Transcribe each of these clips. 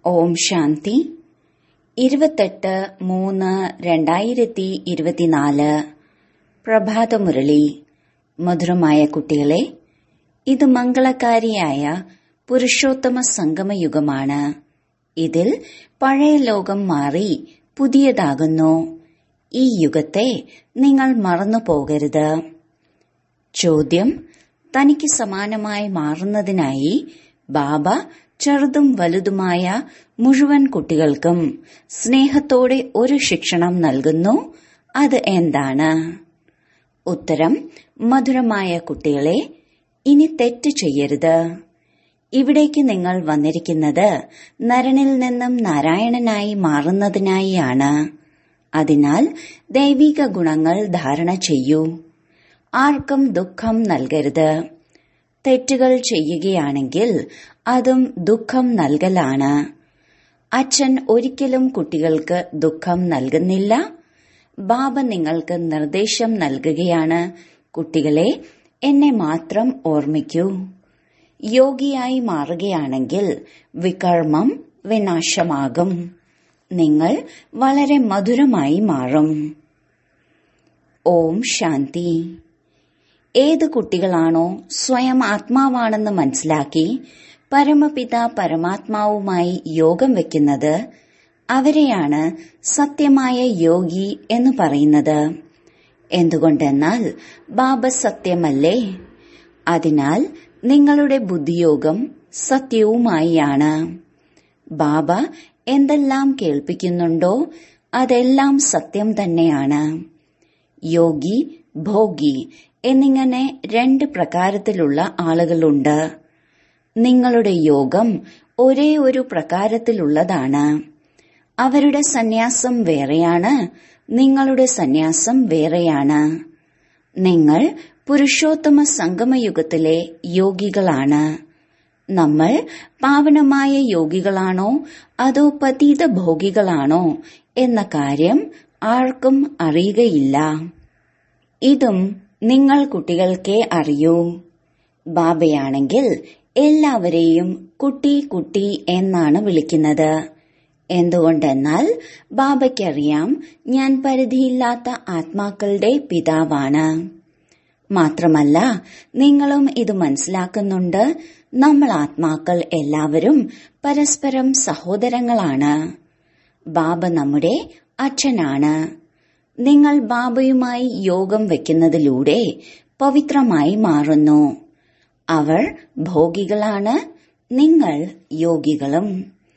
ഓം ശാന്തി ഇരുപത്തെട്ട് മൂന്ന് രണ്ടായിരത്തി ഇരുപത്തിനാല് പ്രഭാതമുരളി മധുരമായ കുട്ടികളെ ഇത് മംഗളകാരിയായ പുരുഷോത്തമ സംഗമയുഗമാണ് ഇതിൽ പഴയ ലോകം മാറി പുതിയതാകുന്നു ഈ യുഗത്തെ നിങ്ങൾ മറന്നു പോകരുത് ചോദ്യം തനിക്ക് സമാനമായി മാറുന്നതിനായി ബാബ ചെറുതും വലുതുമായ മുഴുവൻ കുട്ടികൾക്കും സ്നേഹത്തോടെ ഒരു ശിക്ഷണം നൽകുന്നു അത് എന്താണ് ഉത്തരം മധുരമായ കുട്ടികളെ ഇനി തെറ്റ് ചെയ്യരുത് ഇവിടേക്ക് നിങ്ങൾ വന്നിരിക്കുന്നത് നരനിൽ നിന്നും നാരായണനായി മാറുന്നതിനായിയാണ് അതിനാൽ ദൈവിക ഗുണങ്ങൾ ധാരണ ചെയ്യൂ ആർക്കും ദുഃഖം നൽകരുത് തെറ്റുകൾ ചെയ്യുകയാണെങ്കിൽ അതും ദുഃഖം നൽകലാണ് അച്ഛൻ ഒരിക്കലും കുട്ടികൾക്ക് ദുഃഖം നൽകുന്നില്ല ബാബ നിങ്ങൾക്ക് നിർദ്ദേശം നൽകുകയാണ് കുട്ടികളെ എന്നെ മാത്രം ഓർമ്മിക്കൂ യോഗിയായി മാറുകയാണെങ്കിൽ വികർമ്മം വിനാശമാകും നിങ്ങൾ വളരെ മധുരമായി മാറും ഓം ശാന്തി ഏത് കുട്ടികളാണോ സ്വയം ആത്മാവാണെന്ന് മനസ്സിലാക്കി പരമപിത പരമാത്മാവുമായി യോഗം വെക്കുന്നത് അവരെയാണ് സത്യമായ യോഗി എന്ന് പറയുന്നത് എന്തുകൊണ്ടെന്നാൽ ബാബ സത്യമല്ലേ അതിനാൽ നിങ്ങളുടെ ബുദ്ധിയോഗം സത്യവുമായിയാണ് ബാബ എന്തെല്ലാം കേൾപ്പിക്കുന്നുണ്ടോ അതെല്ലാം സത്യം തന്നെയാണ് യോഗി ഭോഗി എന്നിങ്ങനെ രണ്ട് പ്രകാരത്തിലുള്ള ആളുകളുണ്ട് നിങ്ങളുടെ യോഗം ഒരേ ഒരു പ്രകാരത്തിലുള്ളതാണ് അവരുടെ സന്യാസം വേറെയാണ് നിങ്ങളുടെ സന്യാസം വേറെയാണ് നിങ്ങൾ പുരുഷോത്തമ സംഗമയുഗത്തിലെ യോഗികളാണ് നമ്മൾ പാവനമായ യോഗികളാണോ അതോ പതീത ഭോഗികളാണോ എന്ന കാര്യം ആർക്കും അറിയുകയില്ല ഇതും നിങ്ങൾ കുട്ടികൾക്കേ അറിയൂ ബാബയാണെങ്കിൽ എല്ലാവരെയും കുട്ടി കുട്ടി എന്നാണ് വിളിക്കുന്നത് എന്തുകൊണ്ടെന്നാൽ ബാബയ്ക്കറിയാം ഞാൻ പരിധിയില്ലാത്ത ആത്മാക്കളുടെ പിതാവാണ് മാത്രമല്ല നിങ്ങളും ഇത് മനസ്സിലാക്കുന്നുണ്ട് നമ്മൾ ആത്മാക്കൾ എല്ലാവരും പരസ്പരം സഹോദരങ്ങളാണ് ബാബ നമ്മുടെ അച്ഛനാണ് നിങ്ങൾ ബാബയുമായി യോഗം വെക്കുന്നതിലൂടെ പവിത്രമായി മാറുന്നു അവർ ഭോഗികളാണ് നിങ്ങൾ യോഗികളും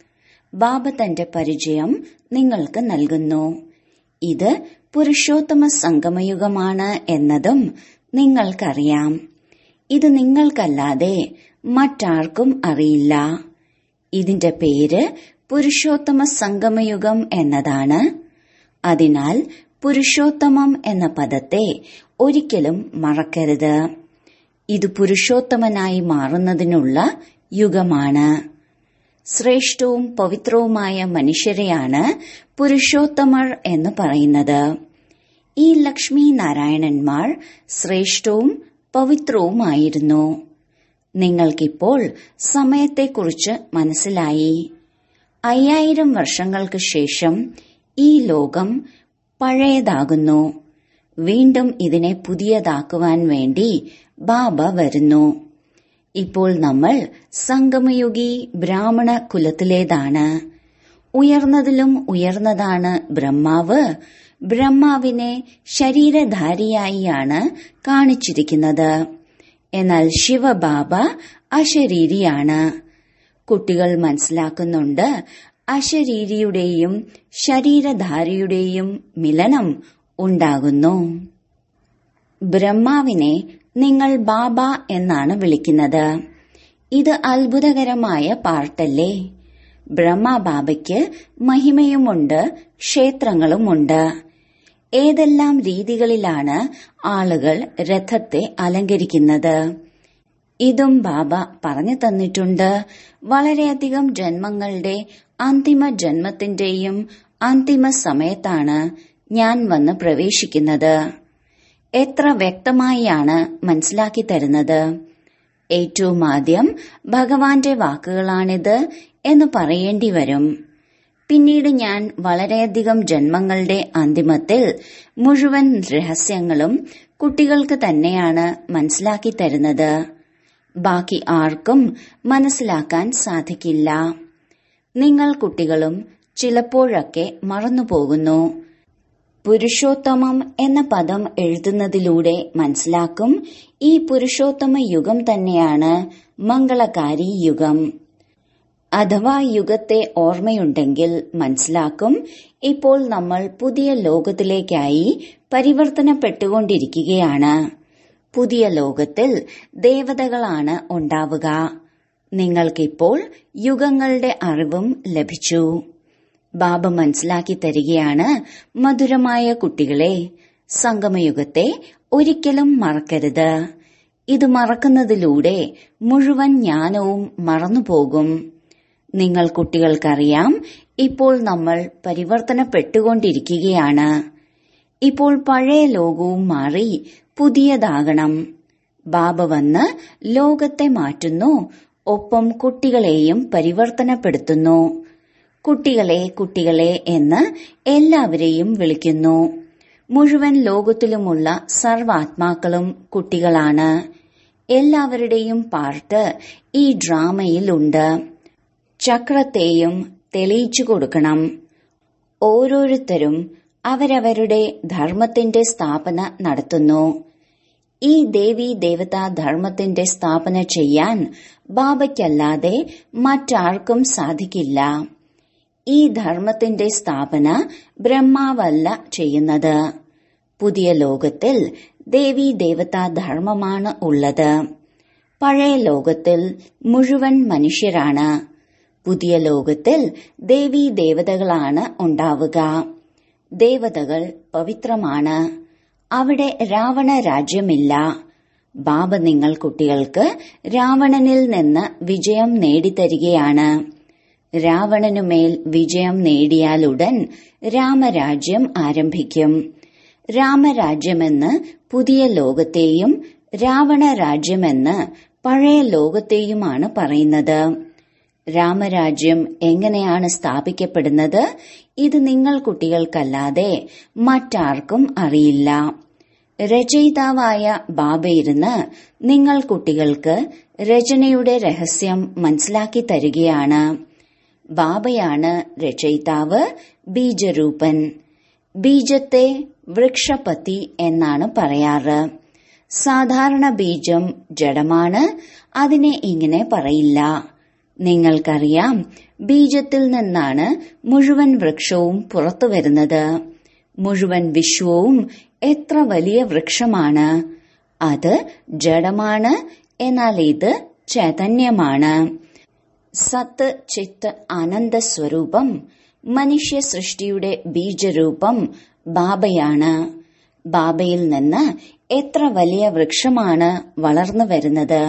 ബാബ തന്റെ പരിചയം നിങ്ങൾക്ക് നൽകുന്നു ഇത് പുരുഷോത്തമ സംഗമയുഗമാണ് എന്നതും നിങ്ങൾക്കറിയാം ഇത് നിങ്ങൾക്കല്ലാതെ മറ്റാർക്കും അറിയില്ല ഇതിന്റെ പേര് പുരുഷോത്തമ സംഗമയുഗം എന്നതാണ് അതിനാൽ പുരുഷോത്തമം എന്ന പദത്തെ ഒരിക്കലും മറക്കരുത് ഇത് പുരുഷോത്തമനായി മാറുന്നതിനുള്ള യുഗമാണ് ശ്രേഷ്ഠവും പവിത്രവുമായ മനുഷ്യരെയാണ് പുരുഷോത്തമർ എന്ന് പറയുന്നത് ഈ ലക്ഷ്മി നാരായണന്മാർ ശ്രേഷ്ഠവും പവിത്രവുമായിരുന്നു നിങ്ങൾക്കിപ്പോൾ സമയത്തെക്കുറിച്ച് മനസ്സിലായി അയ്യായിരം വർഷങ്ങൾക്ക് ശേഷം ഈ ലോകം പഴയതാകുന്നു വീണ്ടും ഇതിനെ പുതിയതാക്കുവാൻ വേണ്ടി ബാബ വരുന്നു ഇപ്പോൾ നമ്മൾ സംഗമയുഗി ബ്രാഹ്മണ കുലത്തിലേതാണ് ഉയർന്നതിലും ഉയർന്നതാണ് ബ്രഹ്മാവ് ബ്രഹ്മാവിനെ ശരീരധാരിയായിയാണ് കാണിച്ചിരിക്കുന്നത് എന്നാൽ ശിവബാബ അശരീരിയാണ് കുട്ടികൾ മനസ്സിലാക്കുന്നുണ്ട് അശരീരിയുടെയും ശരീരധാരിയുടെയും മിലനം ഉണ്ടാകുന്നു ബ്രഹ്മാവിനെ നിങ്ങൾ ബാബ എന്നാണ് വിളിക്കുന്നത് ഇത് അത്ഭുതകരമായ പാർട്ടല്ലേ ബ്രഹ്മബാബയ്ക്ക് മഹിമയുമുണ്ട് ക്ഷേത്രങ്ങളുമുണ്ട് ഏതെല്ലാം രീതികളിലാണ് ആളുകൾ രഥത്തെ അലങ്കരിക്കുന്നത് ഇതും ബാബ പറഞ്ഞു തന്നിട്ടുണ്ട് വളരെയധികം ജന്മങ്ങളുടെ അന്തിമ ജന്മത്തിന്റെയും അന്തിമ സമയത്താണ് ഞാൻ വന്ന് പ്രവേശിക്കുന്നത് എത്ര വ്യക്തമായാണ് മനസ്സിലാക്കി തരുന്നത് ഏറ്റവും ആദ്യം ഭഗവാന്റെ വാക്കുകളാണിത് എന്ന് പറയേണ്ടി വരും പിന്നീട് ഞാൻ വളരെയധികം ജന്മങ്ങളുടെ അന്തിമത്തിൽ മുഴുവൻ രഹസ്യങ്ങളും കുട്ടികൾക്ക് തന്നെയാണ് മനസ്സിലാക്കി തരുന്നത് ബാക്കി ആർക്കും മനസ്സിലാക്കാൻ സാധിക്കില്ല നിങ്ങൾ കുട്ടികളും ചിലപ്പോഴൊക്കെ മറന്നുപോകുന്നു പുരുഷോത്തമം എന്ന പദം എഴുതുന്നതിലൂടെ മനസ്സിലാക്കും ഈ പുരുഷോത്തമ യുഗം തന്നെയാണ് മംഗളകാരി യുഗം അഥവാ യുഗത്തെ ഓർമ്മയുണ്ടെങ്കിൽ മനസ്സിലാക്കും ഇപ്പോൾ നമ്മൾ പുതിയ ലോകത്തിലേക്കായി പരിവർത്തനപ്പെട്ടുകൊണ്ടിരിക്കുകയാണ് പുതിയ ലോകത്തിൽ ദേവതകളാണ് ഉണ്ടാവുക നിങ്ങൾക്കിപ്പോൾ യുഗങ്ങളുടെ അറിവും ലഭിച്ചു ബാബ മനസ്സിലാക്കി തരികയാണ് മധുരമായ കുട്ടികളെ സംഗമയുഗത്തെ ഒരിക്കലും മറക്കരുത് ഇത് മറക്കുന്നതിലൂടെ മുഴുവൻ ജ്ഞാനവും മറന്നുപോകും നിങ്ങൾ കുട്ടികൾക്കറിയാം ഇപ്പോൾ നമ്മൾ പരിവർത്തനപ്പെട്ടുകൊണ്ടിരിക്കുകയാണ് ഇപ്പോൾ പഴയ ലോകവും മാറി പുതിയതാകണം ബാബ വന്ന് ലോകത്തെ മാറ്റുന്നു ഒപ്പം കുട്ടികളെയും പരിവർത്തനപ്പെടുത്തുന്നു കുട്ടികളെ കുട്ടികളെ എന്ന് എല്ലാവരെയും വിളിക്കുന്നു മുഴുവൻ ലോകത്തിലുമുള്ള സർവാത്മാക്കളും കുട്ടികളാണ് എല്ലാവരുടെയും പാർട്ട് ഈ ഡ്രാമയിലുണ്ട് ചക്രത്തെയും തെളിയിച്ചു കൊടുക്കണം ഓരോരുത്തരും അവരവരുടെ ധർമ്മത്തിന്റെ സ്ഥാപന നടത്തുന്നു ഈ ദേവി ദേവതാ ധർമ്മത്തിന്റെ സ്ഥാപന ചെയ്യാൻ ബാബയ്ക്കല്ലാതെ മറ്റാർക്കും സാധിക്കില്ല ഈ ധർമ്മത്തിന്റെ സ്ഥാപന ബ്രഹ്മാവല്ല ചെയ്യുന്നത് പുതിയ ലോകത്തിൽ ദേവി ദേവതാ ധർമ്മമാണ് ഉള്ളത് പഴയ ലോകത്തിൽ മുഴുവൻ മനുഷ്യരാണ് പുതിയ ലോകത്തിൽ ദേവി ദേവതകളാണ് ഉണ്ടാവുക ദേവതകൾ പവിത്രമാണ് അവിടെ രാവണ രാജ്യമില്ല ബാബ നിങ്ങൾ കുട്ടികൾക്ക് രാവണനിൽ നിന്ന് വിജയം നേടിത്തരികയാണ് രാവണനുമേൽ വിജയം നേടിയാലുടൻ രാമരാജ്യം ആരംഭിക്കും രാമരാജ്യമെന്ന് പുതിയ ലോകത്തെയും രാവണ രാജ്യമെന്ന് പഴയ ലോകത്തെയുമാണ് പറയുന്നത് രാമരാജ്യം എങ്ങനെയാണ് സ്ഥാപിക്കപ്പെടുന്നത് ഇത് നിങ്ങൾ കുട്ടികൾക്കല്ലാതെ മറ്റാർക്കും അറിയില്ല രചയിതാവായ ബാബയിരുന്ന് നിങ്ങൾ കുട്ടികൾക്ക് രചനയുടെ രഹസ്യം മനസ്സിലാക്കി തരികയാണ് ബാബയാണ് രചയിതാവ് ബീജരൂപൻ ബീജത്തെ വൃക്ഷപതി എന്നാണ് പറയാറ് സാധാരണ ബീജം ജഡമാണ് അതിനെ ഇങ്ങനെ പറയില്ല നിങ്ങൾക്കറിയാം ബീജത്തിൽ നിന്നാണ് മുഴുവൻ വൃക്ഷവും പുറത്തു വരുന്നത് മുഴുവൻ വിശ്വവും എത്ര വലിയ വൃക്ഷമാണ് അത് ജഡമാണ് എന്നാൽ ഇത് ചൈതന്യമാണ് സത്ത് ചിത്ത് ആനന്ദ സ്വരൂപം മനുഷ്യ സൃഷ്ടിയുടെ ബീജരൂപം ബാബയാണ് ബാബയിൽ നിന്ന് എത്ര വലിയ വൃക്ഷമാണ് വളർന്നു വരുന്നത്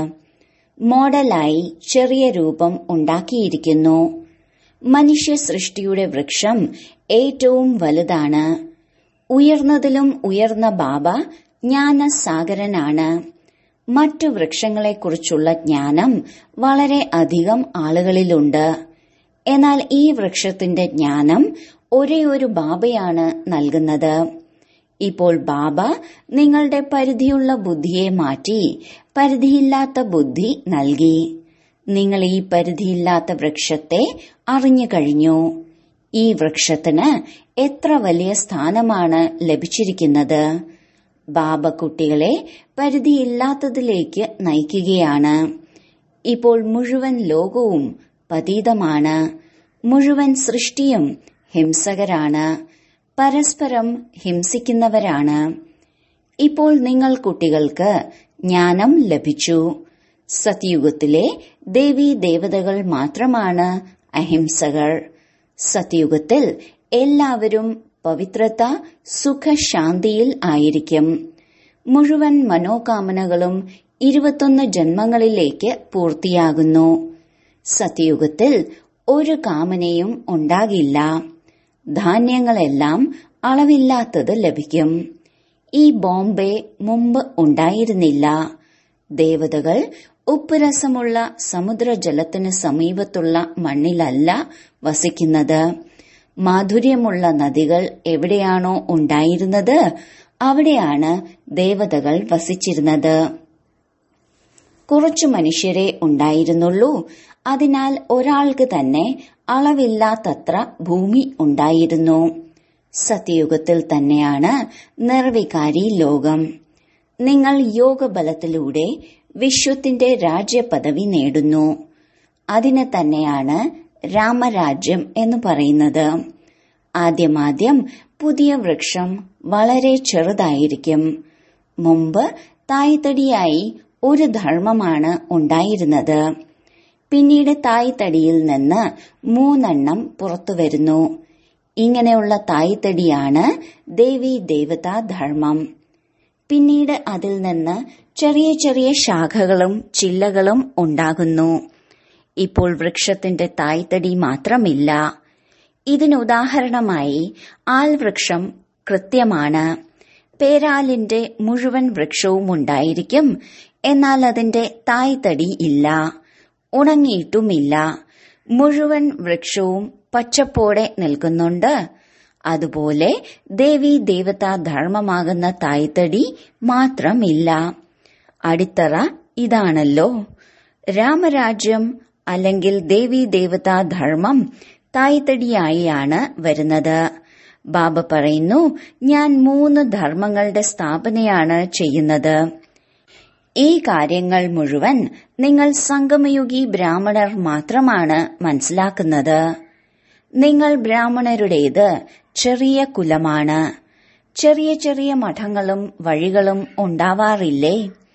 മോഡലായി ചെറിയ രൂപം ഉണ്ടാക്കിയിരിക്കുന്നു മനുഷ്യ സൃഷ്ടിയുടെ വൃക്ഷം ഏറ്റവും വലുതാണ് ഉയർന്നതിലും ഉയർന്ന ബാബ ജ്ഞാനസാഗരനാണ് മറ്റു വൃക്ഷങ്ങളെക്കുറിച്ചുള്ള ജ്ഞാനം വളരെ അധികം ആളുകളിലുണ്ട് എന്നാൽ ഈ വൃക്ഷത്തിന്റെ ജ്ഞാനം ഒരേ ഒരു ബാബയാണ് നൽകുന്നത് ഇപ്പോൾ ബാബ നിങ്ങളുടെ പരിധിയുള്ള ബുദ്ധിയെ മാറ്റി പരിധിയില്ലാത്ത ബുദ്ധി നൽകി നിങ്ങൾ ഈ പരിധിയില്ലാത്ത വൃക്ഷത്തെ അറിഞ്ഞു കഴിഞ്ഞു ഈ വൃക്ഷത്തിന് എത്ര വലിയ സ്ഥാനമാണ് ലഭിച്ചിരിക്കുന്നത് ബാബ കുട്ടികളെ പരിധിയില്ലാത്തതിലേക്ക് നയിക്കുകയാണ് ഇപ്പോൾ മുഴുവൻ ലോകവും പതീതമാണ് മുഴുവൻ സൃഷ്ടിയും ഹിംസകരാണ് പരസ്പരം ഹിംസിക്കുന്നവരാണ് ഇപ്പോൾ നിങ്ങൾ കുട്ടികൾക്ക് ജ്ഞാനം ലഭിച്ചു സത്യുഗത്തിലെ ദേവി ദേവതകൾ മാത്രമാണ് അഹിംസകൾ സത്യുഗത്തിൽ എല്ലാവരും പവിത്രത സുഖശാന്തിയിൽ ആയിരിക്കും മുഴുവൻ മനോകാമനകളും ഇരുപത്തൊന്ന് ജന്മങ്ങളിലേക്ക് പൂർത്തിയാകുന്നു സത്യുഗത്തിൽ ഒരു കാമനയും ഉണ്ടാകില്ല ധാന്യങ്ങളെല്ലാം അളവില്ലാത്തത് ലഭിക്കും ഈ ബോംബെ മുമ്പ് ഉണ്ടായിരുന്നില്ല ദേവതകൾ ഉപ്പുരസമുള്ള സമുദ്രജലത്തിന് സമീപത്തുള്ള മണ്ണിലല്ല വസിക്കുന്നത് മാധുര്യമുള്ള നദികൾ എവിടെയാണോ ഉണ്ടായിരുന്നത് അവിടെയാണ് ദേവതകൾ വസിച്ചിരുന്നത് കുറച്ചു മനുഷ്യരെ ഉണ്ടായിരുന്നുള്ളൂ അതിനാൽ ഒരാൾക്ക് തന്നെ അളവില്ലാത്തത്ര ഭൂമി ഉണ്ടായിരുന്നു സത്യയുഗത്തിൽ തന്നെയാണ് നിർവികാരി ലോകം നിങ്ങൾ യോഗബലത്തിലൂടെ വിശ്വത്തിന്റെ രാജ്യപദവി നേടുന്നു അതിനെ തന്നെയാണ് രാമരാജ്യം എന്ന് പറയുന്നത് ആദ്യമാദ്യം പുതിയ വൃക്ഷം വളരെ ചെറുതായിരിക്കും മുമ്പ് തായ്തടിയായി ഒരു ധർമ്മമാണ് ഉണ്ടായിരുന്നത് പിന്നീട് തായ്തടിയിൽ നിന്ന് മൂന്നെണ്ണം പുറത്തുവരുന്നു ഇങ്ങനെയുള്ള തായ്തടിയാണ് ദേവി ദേവതാ ധർമ്മം പിന്നീട് അതിൽ നിന്ന് ചെറിയ ചെറിയ ശാഖകളും ചില്ലകളും ഉണ്ടാകുന്നു ഇപ്പോൾ വൃക്ഷത്തിന്റെ തായ്തടി മാത്രമില്ല ഇതിനുദാഹരണമായി ആൽവൃക്ഷം കൃത്യമാണ് പേരാലിന്റെ മുഴുവൻ വൃക്ഷവും ഉണ്ടായിരിക്കും എന്നാൽ അതിന്റെ തായ്തടി ഇല്ല ഉണങ്ങിയിട്ടുമില്ല മുഴുവൻ വൃക്ഷവും പച്ചപ്പോടെ നിൽക്കുന്നുണ്ട് അതുപോലെ ദേവി ദേവതാ ധർമ്മമാകുന്ന തായ്തടി മാത്രമില്ല അടിത്തറ ഇതാണല്ലോ രാമരാജ്യം അല്ലെങ്കിൽ ദേവി ദേവതാ ധർമ്മം തായ്തടിയായാണ് വരുന്നത് ബാബ പറയുന്നു ഞാൻ മൂന്ന് ധർമ്മങ്ങളുടെ സ്ഥാപനയാണ് ചെയ്യുന്നത് ഈ കാര്യങ്ങൾ മുഴുവൻ നിങ്ങൾ സംഗമയുഗി ബ്രാഹ്മണർ മാത്രമാണ് മനസ്സിലാക്കുന്നത് നിങ്ങൾ ബ്രാഹ്മണരുടേത് ചെറിയ കുലമാണ് ചെറിയ ചെറിയ മഠങ്ങളും വഴികളും ഉണ്ടാവാറില്ലേ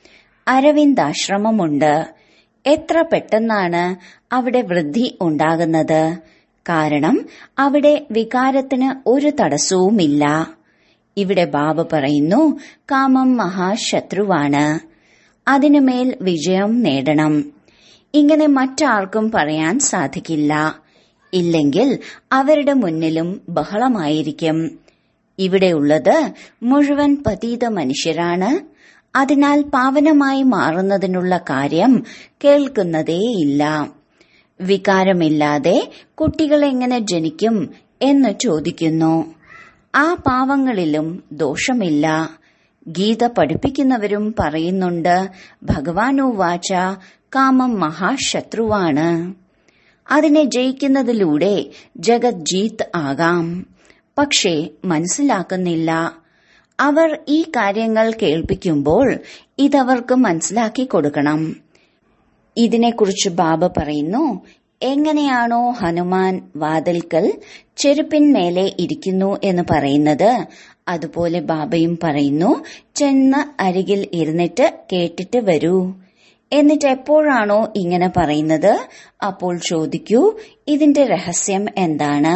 അരവിന്ദാശ്രമമുണ്ട് എത്ര പെട്ടെന്നാണ് അവിടെ വൃദ്ധി ഉണ്ടാകുന്നത് കാരണം അവിടെ വികാരത്തിന് ഒരു തടസ്സവുമില്ല ഇവിടെ ബാബ പറയുന്നു കാമം മഹാശത്രുവാണ് അതിനുമേൽ വിജയം നേടണം ഇങ്ങനെ മറ്റാർക്കും പറയാൻ സാധിക്കില്ല ഇല്ലെങ്കിൽ അവരുടെ മുന്നിലും ബഹളമായിരിക്കും ഇവിടെയുള്ളത് മുഴുവൻ പതീത മനുഷ്യരാണ് അതിനാൽ പാവനമായി മാറുന്നതിനുള്ള കാര്യം കേൾക്കുന്നതേയില്ല വികാരമില്ലാതെ കുട്ടികൾ എങ്ങനെ ജനിക്കും എന്ന് ചോദിക്കുന്നു ആ പാവങ്ങളിലും ദോഷമില്ല ഗീത പഠിപ്പിക്കുന്നവരും പറയുന്നുണ്ട് ഭഗവാനു വാച കാമം മഹാശത്രുവാണ് അതിനെ ജയിക്കുന്നതിലൂടെ ജഗത് ജീത്ത് ആകാം പക്ഷേ മനസ്സിലാക്കുന്നില്ല അവർ ഈ കാര്യങ്ങൾ കേൾപ്പിക്കുമ്പോൾ ഇതവർക്ക് മനസ്സിലാക്കി കൊടുക്കണം ഇതിനെക്കുറിച്ച് ബാബ പറയുന്നു എങ്ങനെയാണോ ഹനുമാൻ വാതിൽക്കൽ ചെരുപ്പിന്മേലെ ഇരിക്കുന്നു എന്ന് പറയുന്നത് അതുപോലെ ബാബയും പറയുന്നു ചെന്ന് അരികിൽ ഇരുന്നിട്ട് കേട്ടിട്ട് വരൂ എന്നിട്ട് എപ്പോഴാണോ ഇങ്ങനെ പറയുന്നത് അപ്പോൾ ചോദിക്കൂ ഇതിന്റെ രഹസ്യം എന്താണ്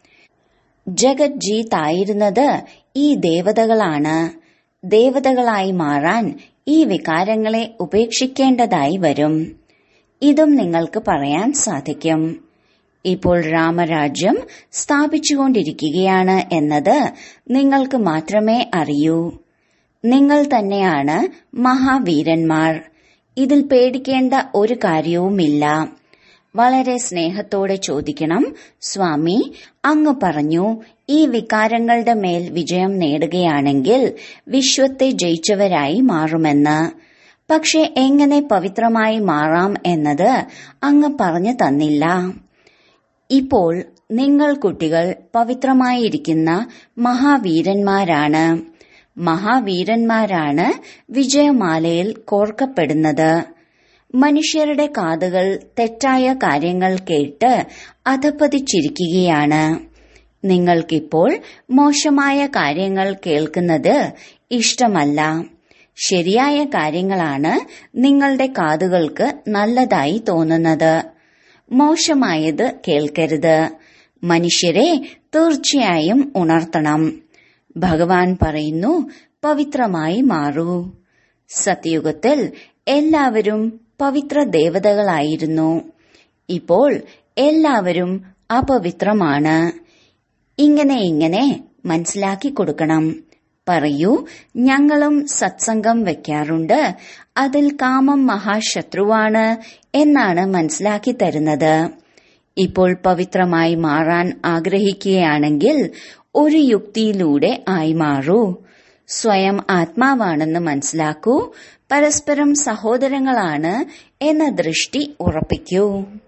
ജഗത് ജീത്ത് ആയിരുന്നത് ഈ ദേവതകളാണ് ദേവതകളായി മാറാൻ ഈ വികാരങ്ങളെ ഉപേക്ഷിക്കേണ്ടതായി വരും ഇതും നിങ്ങൾക്ക് പറയാൻ സാധിക്കും ഇപ്പോൾ രാമരാജ്യം സ്ഥാപിച്ചുകൊണ്ടിരിക്കുകയാണ് എന്നത് നിങ്ങൾക്ക് മാത്രമേ അറിയൂ നിങ്ങൾ തന്നെയാണ് മഹാവീരന്മാർ ഇതിൽ പേടിക്കേണ്ട ഒരു കാര്യവുമില്ല വളരെ സ്നേഹത്തോടെ ചോദിക്കണം സ്വാമി അങ്ങ് പറഞ്ഞു ഈ വികാരങ്ങളുടെ മേൽ വിജയം നേടുകയാണെങ്കിൽ വിശ്വത്തെ ജയിച്ചവരായി മാറുമെന്ന് പക്ഷെ എങ്ങനെ പവിത്രമായി മാറാം എന്നത് അങ്ങ് പറഞ്ഞു തന്നില്ല ഇപ്പോൾ നിങ്ങൾ കുട്ടികൾ പവിത്രമായിരിക്കുന്ന മഹാവീരന്മാരാണ് മഹാവീരന്മാരാണ് വിജയമാലയിൽ കോർക്കപ്പെടുന്നത് മനുഷ്യരുടെ കാതുകൾ തെറ്റായ കാര്യങ്ങൾ കേട്ട് അധപ്പതിച്ചിരിക്കുകയാണ് നിങ്ങൾക്കിപ്പോൾ മോശമായ കാര്യങ്ങൾ കേൾക്കുന്നത് ഇഷ്ടമല്ല ശരിയായ കാര്യങ്ങളാണ് നിങ്ങളുടെ കാതുകൾക്ക് നല്ലതായി തോന്നുന്നത് മോശമായത് കേൾക്കരുത് മനുഷ്യരെ തീർച്ചയായും ഉണർത്തണം ഭഗവാൻ പറയുന്നു പവിത്രമായി മാറൂ സത്യയുഗത്തിൽ എല്ലാവരും പവിത്ര ദേവതകളായിരുന്നു ഇപ്പോൾ എല്ലാവരും അപവിത്രമാണ് ഇങ്ങനെ ഇങ്ങനെ മനസ്സിലാക്കി കൊടുക്കണം പറയൂ ഞങ്ങളും സത്സംഗം വെക്കാറുണ്ട് അതിൽ കാമം മഹാശത്രുവാണ് എന്നാണ് മനസ്സിലാക്കി തരുന്നത് ഇപ്പോൾ പവിത്രമായി മാറാൻ ആഗ്രഹിക്കുകയാണെങ്കിൽ ഒരു യുക്തിയിലൂടെ ആയി മാറൂ സ്വയം ആത്മാവാണെന്ന് മനസ്സിലാക്കൂ പരസ്പരം സഹോദരങ്ങളാണ് എന്ന ദൃഷ്ടി ഉറപ്പിക്കൂ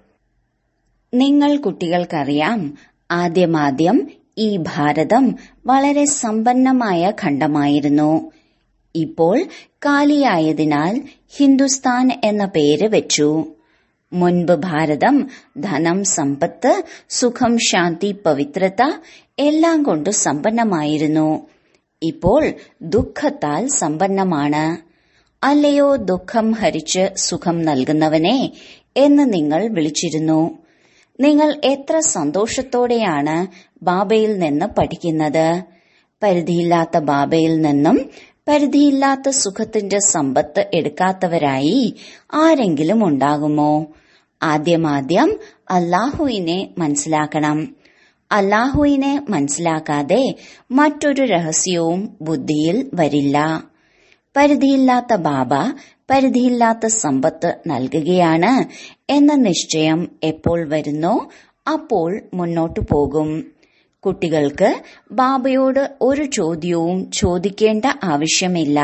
നിങ്ങൾ കുട്ടികൾക്കറിയാം ആദ്യമാദ്യം ഈ ഭാരതം വളരെ സമ്പന്നമായ ഖണ്ഡമായിരുന്നു ഇപ്പോൾ കാലിയായതിനാൽ ഹിന്ദുസ്ഥാൻ എന്ന പേര് വെച്ചു മുൻപ് ഭാരതം ധനം സമ്പത്ത് സുഖം ശാന്തി പവിത്രത എല്ലാം കൊണ്ട് സമ്പന്നമായിരുന്നു ഇപ്പോൾ ദുഃഖത്താൽ സമ്പന്നമാണ് അല്ലയോ ദുഃഖം ഹരിച്ച് സുഖം നൽകുന്നവനെ എന്ന് നിങ്ങൾ വിളിച്ചിരുന്നു നിങ്ങൾ എത്ര സന്തോഷത്തോടെയാണ് ബാബയിൽ നിന്ന് പഠിക്കുന്നത് പരിധിയില്ലാത്ത ബാബയിൽ നിന്നും പരിധിയില്ലാത്ത സുഖത്തിന്റെ സമ്പത്ത് എടുക്കാത്തവരായി ആരെങ്കിലും ഉണ്ടാകുമോ ആദ്യമാദ്യം അല്ലാഹുവിനെ മനസ്സിലാക്കണം അല്ലാഹുവിനെ മനസ്സിലാക്കാതെ മറ്റൊരു രഹസ്യവും ബുദ്ധിയിൽ വരില്ല പരിധിയില്ലാത്ത ബാബ പരിധിയില്ലാത്ത സമ്പത്ത് നൽകുകയാണ് എന്ന നിശ്ചയം എപ്പോൾ വരുന്നോ അപ്പോൾ മുന്നോട്ടു പോകും കുട്ടികൾക്ക് ബാബയോട് ഒരു ചോദ്യവും ചോദിക്കേണ്ട ആവശ്യമില്ല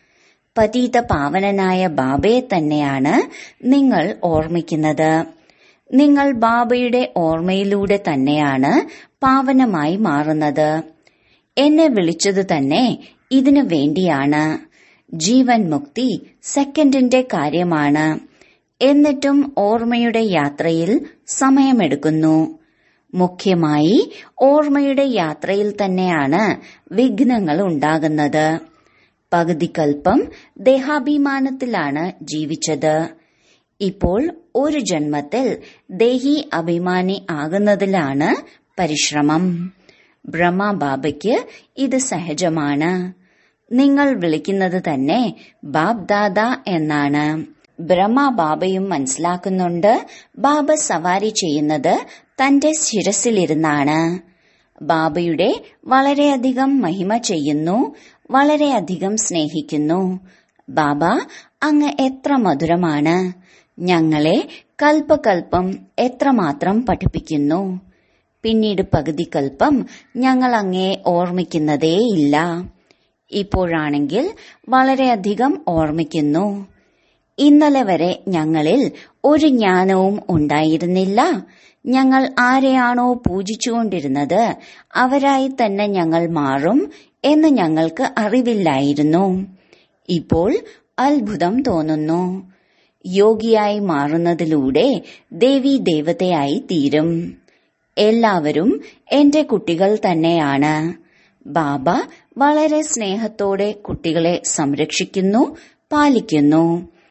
പതീത പാവനനായ ബാബയെ തന്നെയാണ് നിങ്ങൾ ഓർമ്മിക്കുന്നത് നിങ്ങൾ ബാബയുടെ ഓർമ്മയിലൂടെ തന്നെയാണ് പാവനമായി മാറുന്നത് എന്നെ വിളിച്ചത് തന്നെ ഇതിനു വേണ്ടിയാണ് ജീവൻ മുക്തി സെക്കൻഡിന്റെ കാര്യമാണ് എന്നിട്ടും ഓർമ്മയുടെ യാത്രയിൽ സമയമെടുക്കുന്നു മുഖ്യമായി ഓർമ്മയുടെ യാത്രയിൽ തന്നെയാണ് വിഘ്നങ്ങൾ ഉണ്ടാകുന്നത് പകുതി കൽപ്പം ദേഹാഭിമാനത്തിലാണ് ജീവിച്ചത് ഇപ്പോൾ ഒരു ജന്മത്തിൽ ദേഹി അഭിമാനി ആകുന്നതിലാണ് പരിശ്രമം ബ്രഹ്മബാബയ്ക്ക് ഇത് സഹജമാണ് നിങ്ങൾ വിളിക്കുന്നത് തന്നെ ബാബ് ദാദ എന്നാണ് ബ്രഹ്മബാബയും മനസ്സിലാക്കുന്നുണ്ട് ബാബ സവാരി ചെയ്യുന്നത് തന്റെ ശിരസിലിരുന്നാണ് ബാബയുടെ വളരെയധികം മഹിമ ചെയ്യുന്നു വളരെയധികം സ്നേഹിക്കുന്നു ബാബ അങ്ങ് എത്ര മധുരമാണ് ഞങ്ങളെ കൽപ്പകൽപ്പം എത്രമാത്രം പഠിപ്പിക്കുന്നു പിന്നീട് പകുതി കൽപ്പം ഞങ്ങൾ അങ്ങേ ഓർമ്മിക്കുന്നതേയില്ല ഇപ്പോഴാണെങ്കിൽ വളരെയധികം ഓർമ്മിക്കുന്നു ഇന്നലെ വരെ ഞങ്ങളിൽ ഒരു ജ്ഞാനവും ഉണ്ടായിരുന്നില്ല ഞങ്ങൾ ആരെയാണോ പൂജിച്ചുകൊണ്ടിരുന്നത് അവരായി തന്നെ ഞങ്ങൾ മാറും എന്ന് ഞങ്ങൾക്ക് അറിവില്ലായിരുന്നു ഇപ്പോൾ അത്ഭുതം തോന്നുന്നു യോഗിയായി മാറുന്നതിലൂടെ ദേവി ദേവതയായി തീരും എല്ലാവരും എന്റെ കുട്ടികൾ തന്നെയാണ് ബാബ വളരെ സ്നേഹത്തോടെ കുട്ടികളെ സംരക്ഷിക്കുന്നു പാലിക്കുന്നു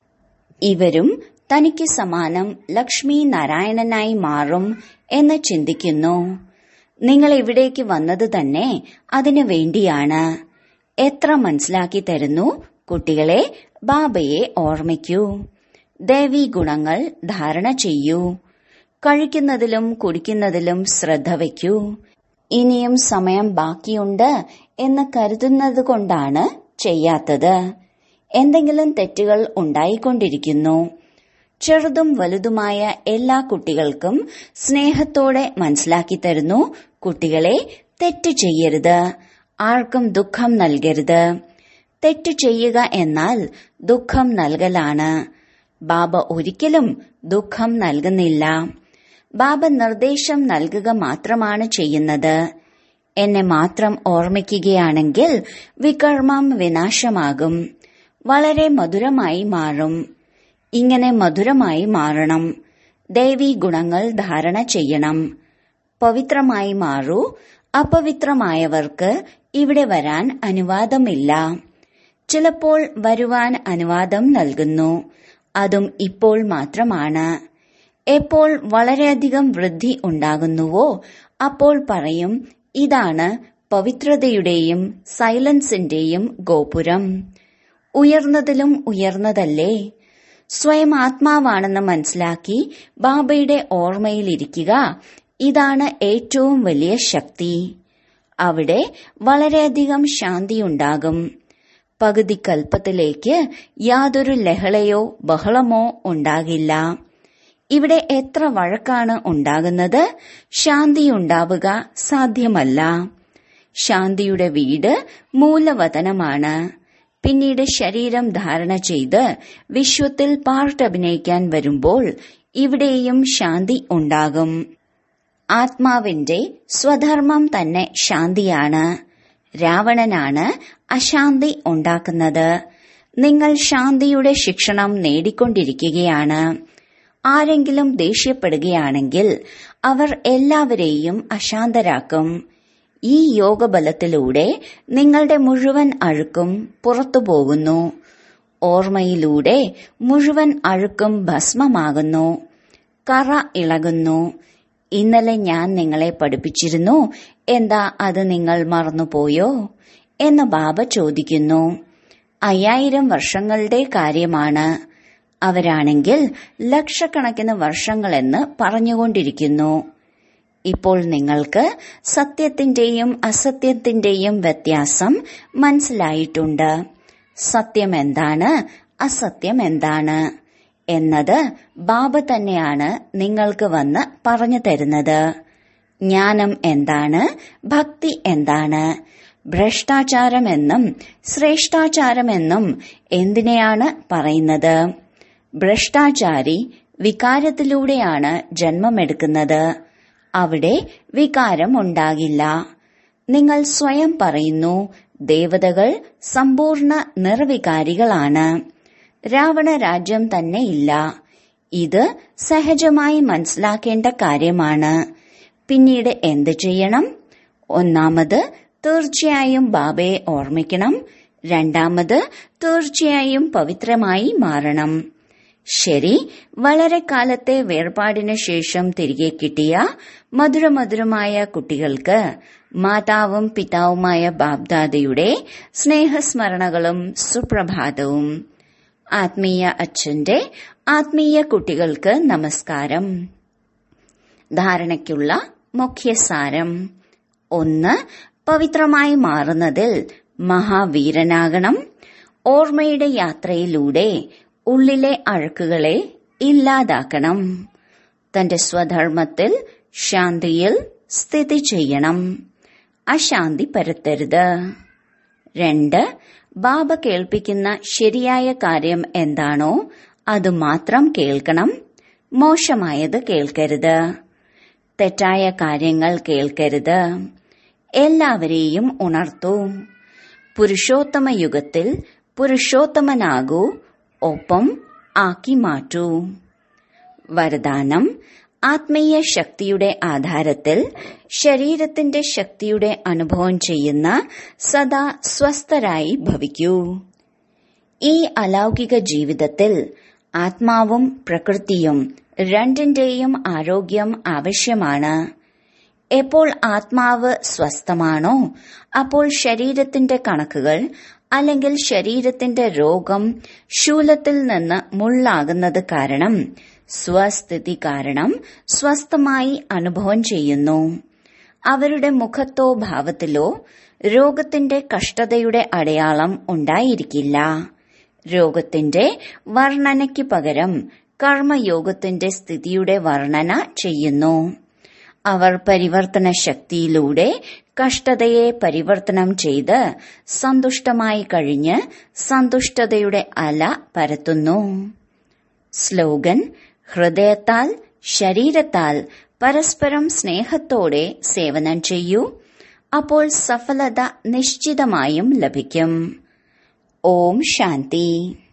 ഇവരും തനിക്ക് സമാനം ലക്ഷ്മി നാരായണനായി മാറും എന്ന് ചിന്തിക്കുന്നു നിങ്ങൾ ഇവിടേക്ക് വന്നത് തന്നെ അതിനു വേണ്ടിയാണ് എത്ര മനസ്സിലാക്കി തരുന്നു കുട്ടികളെ ബാബയെ ഓർമ്മിക്കൂ ദേവീ ഗുണങ്ങൾ ധാരണ ചെയ്യൂ കഴിക്കുന്നതിലും കുടിക്കുന്നതിലും ശ്രദ്ധ വയ്ക്കൂ ഇനിയും സമയം ബാക്കിയുണ്ട് എന്ന് കരുതുന്നത് കൊണ്ടാണ് ചെയ്യാത്തത് എന്തെങ്കിലും തെറ്റുകൾ ഉണ്ടായിക്കൊണ്ടിരിക്കുന്നു ചെറുതും വലുതുമായ എല്ലാ കുട്ടികൾക്കും സ്നേഹത്തോടെ മനസ്സിലാക്കി തരുന്നു കുട്ടികളെ തെറ്റ് ചെയ്യരുത് ആർക്കും ദുഃഖം നൽകരുത് തെറ്റ് ചെയ്യുക എന്നാൽ ദുഃഖം നൽകലാണ് ബാബ ഒരിക്കലും ദുഃഖം നൽകുന്നില്ല ബാബ നിർദ്ദേശം നൽകുക മാത്രമാണ് ചെയ്യുന്നത് എന്നെ മാത്രം ഓർമ്മിക്കുകയാണെങ്കിൽ വികർമ്മം വിനാശമാകും വളരെ മധുരമായി മാറും ഇങ്ങനെ മധുരമായി മാറണം ദേവീ ഗുണങ്ങൾ ധാരണ ചെയ്യണം പവിത്രമായി മാറൂ അപവിത്രമായവർക്ക് ഇവിടെ വരാൻ അനുവാദമില്ല ചിലപ്പോൾ വരുവാൻ അനുവാദം നൽകുന്നു അതും ഇപ്പോൾ മാത്രമാണ് എപ്പോൾ വളരെയധികം വൃദ്ധി ഉണ്ടാകുന്നുവോ അപ്പോൾ പറയും ഇതാണ് പവിത്രതയുടെയും സൈലൻസിന്റെയും ഗോപുരം ഉയർന്നതിലും ഉയർന്നതല്ലേ സ്വയം ആത്മാവാണെന്ന് മനസ്സിലാക്കി ബാബയുടെ ഓർമ്മയിലിരിക്കുക ഇതാണ് ഏറ്റവും വലിയ ശക്തി അവിടെ വളരെയധികം ശാന്തിയുണ്ടാകും പകുതി കൽപ്പത്തിലേക്ക് യാതൊരു ലഹളയോ ബഹളമോ ഉണ്ടാകില്ല ഇവിടെ എത്ര വഴക്കാണ് ഉണ്ടാകുന്നത് ശാന്തിയുണ്ടാവുക സാധ്യമല്ല ശാന്തിയുടെ വീട് മൂലവതനമാണ് പിന്നീട് ശരീരം ധാരണ ചെയ്ത് വിശ്വത്തിൽ പാർട്ടഭിനയിക്കാൻ വരുമ്പോൾ ഇവിടെയും ശാന്തി ഉണ്ടാകും ആത്മാവിന്റെ സ്വധർമ്മം തന്നെ ശാന്തിയാണ് രാവണനാണ് അശാന്തി ഉണ്ടാക്കുന്നത് നിങ്ങൾ ശാന്തിയുടെ ശിക്ഷണം നേടിക്കൊണ്ടിരിക്കുകയാണ് ആരെങ്കിലും ദേഷ്യപ്പെടുകയാണെങ്കിൽ അവർ എല്ലാവരെയും അശാന്തരാക്കും ഈ യോഗബലത്തിലൂടെ നിങ്ങളുടെ മുഴുവൻ അഴുക്കും പുറത്തു പോകുന്നു ഓർമ്മയിലൂടെ മുഴുവൻ അഴുക്കും ഭസ്മമാകുന്നു കറ ഇളകുന്നു ഇന്നലെ ഞാൻ നിങ്ങളെ പഠിപ്പിച്ചിരുന്നു എന്താ അത് നിങ്ങൾ മറന്നുപോയോ എന്ന് ബാബ ചോദിക്കുന്നു അയ്യായിരം വർഷങ്ങളുടെ കാര്യമാണ് അവരാണെങ്കിൽ ലക്ഷക്കണക്കിന് വർഷങ്ങളെന്ന് പറഞ്ഞുകൊണ്ടിരിക്കുന്നു ഇപ്പോൾ നിങ്ങൾക്ക് സത്യത്തിന്റെയും അസത്യത്തിന്റെയും വ്യത്യാസം മനസ്സിലായിട്ടുണ്ട് സത്യം എന്താണ് അസത്യം എന്താണ് എന്നത് ബാബ തന്നെയാണ് നിങ്ങൾക്ക് വന്ന് പറഞ്ഞു തരുന്നത് ജ്ഞാനം എന്താണ് ഭക്തി എന്താണ് ഭ്രഷ്ടാചാരമെന്നും ശ്രേഷ്ഠാചാരമെന്നും എന്തിനെയാണ് പറയുന്നത് ഭ്രഷ്ടാചാരി വികാരത്തിലൂടെയാണ് ജന്മമെടുക്കുന്നത് അവിടെ വികാരം ഉണ്ടാകില്ല നിങ്ങൾ സ്വയം പറയുന്നു ദേവതകൾ സമ്പൂർണ്ണ നിർവികാരികളാണ് രാവണ രാജ്യം തന്നെ ഇല്ല ഇത് സഹജമായി മനസ്സിലാക്കേണ്ട കാര്യമാണ് പിന്നീട് എന്ത് ചെയ്യണം ഒന്നാമത് തീർച്ചയായും ബാബയെ ഓർമ്മിക്കണം രണ്ടാമത് തീർച്ചയായും പവിത്രമായി മാറണം ശരി വളരെ കാലത്തെ വേർപാടിന് ശേഷം തിരികെ കിട്ടിയ മധുരമധുരമായ കുട്ടികൾക്ക് മാതാവും പിതാവുമായ ബാബ്ദാദയുടെ സ്നേഹസ്മരണകളും സുപ്രഭാതവും ആത്മീയ അച്ഛന്റെ ആത്മീയ കുട്ടികൾക്ക് നമസ്കാരം ധാരണയ്ക്കുള്ള മുഖ്യസാരം ഒന്ന് പവിത്രമായി മാറുന്നതിൽ മഹാവീരനാകണം ഓർമ്മയുടെ യാത്രയിലൂടെ ഉള്ളിലെ അഴുക്കുകളെ ഇല്ലാതാക്കണം തന്റെ സ്വധർമ്മത്തിൽ ശാന്തിയിൽ സ്ഥിതി ചെയ്യണം അശാന്തി പരത്തരുത് രണ്ട് ബാബ കേൾപ്പിക്കുന്ന ശരിയായ കാര്യം എന്താണോ അത് മാത്രം കേൾക്കണം മോശമായത് കേൾക്കരുത് തെറ്റായ കാര്യങ്ങൾ കേൾക്കരുത് എല്ലാവരെയും ഉണർത്തൂ പുരുഷോത്തമ യുഗത്തിൽ പുരുഷോത്തമനാകൂ ഒപ്പം ആക്കി മാറ്റൂ വരദാനം ആത്മീയ ശക്തിയുടെ ആധാരത്തിൽ ശരീരത്തിന്റെ ശക്തിയുടെ അനുഭവം ചെയ്യുന്ന സദാ സ്വസ്ഥരായി ഭവിക്കൂ ഈ അലൗകിക ജീവിതത്തിൽ ആത്മാവും പ്രകൃതിയും രണ്ടിന്റെയും ആരോഗ്യം ആവശ്യമാണ് എപ്പോൾ ആത്മാവ് സ്വസ്ഥമാണോ അപ്പോൾ ശരീരത്തിന്റെ കണക്കുകൾ അല്ലെങ്കിൽ ശരീരത്തിന്റെ രോഗം ശൂലത്തിൽ നിന്ന് മുള്ളാകുന്നത് കാരണം സ്വസ്ഥിതി കാരണം സ്വസ്ഥമായി അനുഭവം ചെയ്യുന്നു അവരുടെ മുഖത്തോ ഭാവത്തിലോ രോഗത്തിന്റെ കഷ്ടതയുടെ അടയാളം ഉണ്ടായിരിക്കില്ല രോഗത്തിന്റെ വർണ്ണനയ്ക്ക് പകരം കർമ്മയോഗത്തിന്റെ സ്ഥിതിയുടെ വർണ്ണന ചെയ്യുന്നു അവർ പരിവർത്തന ശക്തിയിലൂടെ കഷ്ടതയെ പരിവർത്തനം ചെയ്ത് സന്തുഷ്ടമായി കഴിഞ്ഞ് സന്തുഷ്ടതയുടെ അല പരത്തുന്നു സ്ലോഗൻ ഹൃദയത്താൽ ശരീരത്താൽ പരസ്പരം സ്നേഹത്തോടെ സേവനം ചെയ്യൂ അപ്പോൾ സഫലത നിശ്ചിതമായും ലഭിക്കും ഓം ശാന്തി